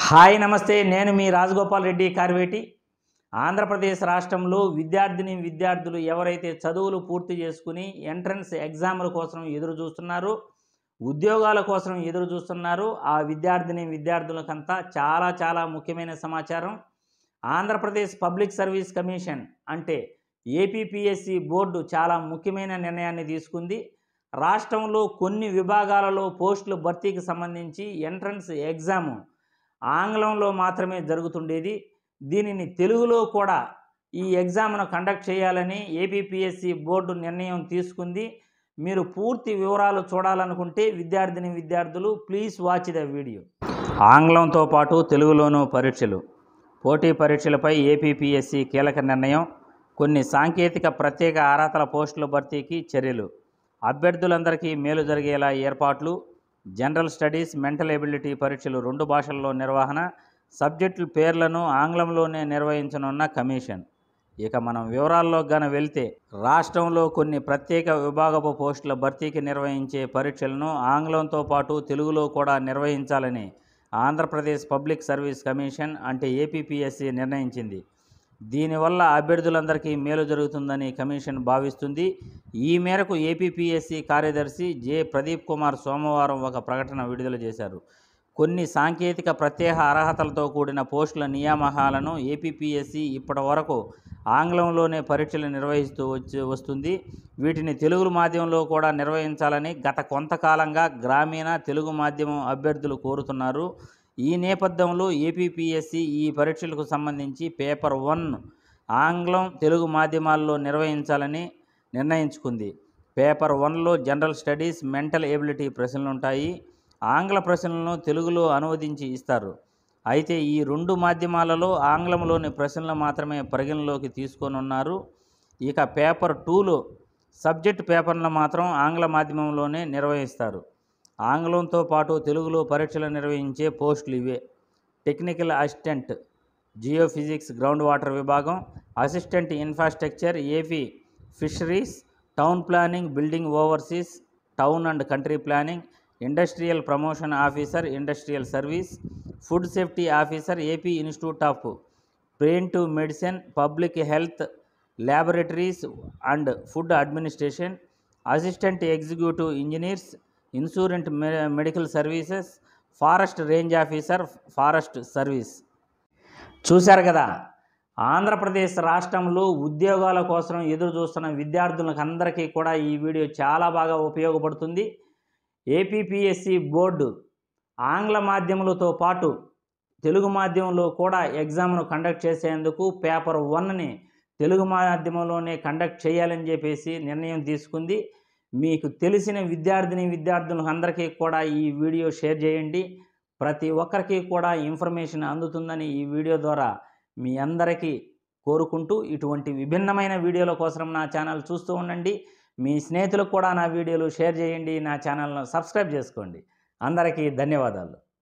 hi నమస్తే నేను మీ రాజగోపాల్ రెడ్డి కార్వేటి ఆంధ్రప్రదేశ్ రాష్ట్రంలో విద్యార్థిని విద్యార్థులు ఎవరైతే చదువులు పూర్తి చేసుకుని ఎంట్రన్స్ ఎగ్జామ్ల కోసం ఎదురు చూస్తున్నారో ఉద్యోగాల కోసం ఎదురు చూస్తున్నారు ఆ విద్యార్థిని విద్యార్థులకంతా చాలా చాలా ముఖ్యమైన సమాచారం ఆంధ్రప్రదేశ్ పబ్లిక్ సర్వీస్ కమిషన్ అంటే ఏపీపీఎస్సి బోర్డు చాలా ముఖ్యమైన నిర్ణయాన్ని తీసుకుంది రాష్ట్రంలో కొన్ని విభాగాలలో పోస్టుల భర్తీకి సంబంధించి ఎంట్రన్స్ ఎగ్జాము ఆంగ్లంలో మాత్రమే జరుగుతుండేది దీనిని తెలుగులో కూడా ఈ ఎగ్జామ్ను కండక్ట్ చేయాలని ఏపీపీఎస్సి బోర్డు నిర్ణయం తీసుకుంది మీరు పూర్తి వివరాలు చూడాలనుకుంటే విద్యార్థిని విద్యార్థులు ప్లీజ్ వాచ్ ద వీడియో ఆంగ్లంతో పాటు తెలుగులోనూ పరీక్షలు పోటీ పరీక్షలపై ఏపీపీఎస్సి కీలక నిర్ణయం కొన్ని సాంకేతిక ప్రత్యేక అర్హతల పోస్టుల భర్తీకి చర్యలు అభ్యర్థులందరికీ మేలు జరిగేలా ఏర్పాట్లు జనరల్ స్టడీస్ మెంటల్ ఎబిలిటీ పరీక్షలు రెండు భాషల్లో నిర్వహణ సబ్జెక్టుల పేర్లను ఆంగ్లంలోనే నిర్వహించనున్న కమిషన్ ఇక మనం వివరాల్లో గన వెళ్తే రాష్ట్రంలో కొన్ని ప్రత్యేక విభాగపు పోస్టుల భర్తీకి నిర్వహించే పరీక్షలను ఆంగ్లంతో పాటు తెలుగులో కూడా నిర్వహించాలని ఆంధ్రప్రదేశ్ పబ్లిక్ సర్వీస్ కమిషన్ అంటే ఏపీపీఎస్సీ నిర్ణయించింది దీనివల్ల అభ్యర్థులందరికీ మేలు జరుగుతుందని కమిషన్ భావిస్తుంది ఈ మేరకు ఏపీపీఎస్సీ కార్యదర్శి జె ప్రదీప్ కుమార్ సోమవారం ఒక ప్రకటన విడుదల చేశారు కొన్ని సాంకేతిక ప్రత్యేక అర్హతలతో కూడిన పోస్టుల నియామకాలను ఏపీపీఎస్సీ ఇప్పటి వరకు ఆంగ్లంలోనే పరీక్షలు నిర్వహిస్తూ వచ్చి వస్తుంది వీటిని తెలుగు మాధ్యమంలో కూడా నిర్వహించాలని గత కొంతకాలంగా గ్రామీణ తెలుగు మాధ్యమం అభ్యర్థులు కోరుతున్నారు ఈ నేపథ్యంలో ఏపీపీఎస్సీ ఈ పరీక్షలకు సంబంధించి పేపర్ వన్ ఆంగ్లం తెలుగు మాధ్యమాల్లో నిర్వహించాలని నిర్ణయించుకుంది పేపర్ వన్లో జనరల్ స్టడీస్ మెంటల్ ఎబిలిటీ ప్రశ్నలు ఉంటాయి ఆంగ్ల ప్రశ్నలను తెలుగులో అనువదించి ఇస్తారు అయితే ఈ రెండు మాధ్యమాలలో ఆంగ్లంలోని ప్రశ్నలు మాత్రమే పరిగణలోకి తీసుకొనున్నారు ఇక పేపర్ టూలో సబ్జెక్ట్ పేపర్లను మాత్రం ఆంగ్ల మాధ్యమంలోనే నిర్వహిస్తారు ఆంగ్లంతో పాటు తెలుగులో పరీక్షలు నిర్వహించే పోస్టులు ఇవే technical assistant geophysics ground water విభాగం assistant infrastructure AP fisheries town planning building overseers town and country planning industrial promotion officer industrial service food safety officer AP institute of preventive medicine public health laboratories and food administration assistant executive engineers insurance medical services forest range officer forest service చూశారు కదా ఆంధ్రప్రదేశ్ రాష్ట్రంలో ఉద్యోగాల కోసం ఎదురు చూస్తున్న విద్యార్థులకు అందరికీ కూడా ఈ వీడియో చాలా బాగా ఉపయోగపడుతుంది ఏపీపీఎస్సి బోర్డు ఆంగ్ల మాధ్యములతో పాటు తెలుగు మాధ్యమంలో కూడా ఎగ్జామ్ను కండక్ట్ చేసేందుకు పేపర్ వన్ని తెలుగు మాధ్యమంలోనే కండక్ట్ చేయాలని చెప్పేసి నిర్ణయం తీసుకుంది మీకు తెలిసిన విద్యార్థిని విద్యార్థులకు అందరికీ కూడా ఈ వీడియో షేర్ చేయండి ప్రతి ఒక్కరికి కూడా ఇన్ఫర్మేషన్ అందుతుందని ఈ వీడియో ద్వారా మీ అందరికీ కోరుకుంటూ ఇటువంటి విభిన్నమైన వీడియోల కోసం నా ఛానల్ చూస్తూ ఉండండి మీ స్నేహితులకు కూడా నా వీడియోలు షేర్ చేయండి నా ఛానల్ను సబ్స్క్రైబ్ చేసుకోండి అందరికీ ధన్యవాదాలు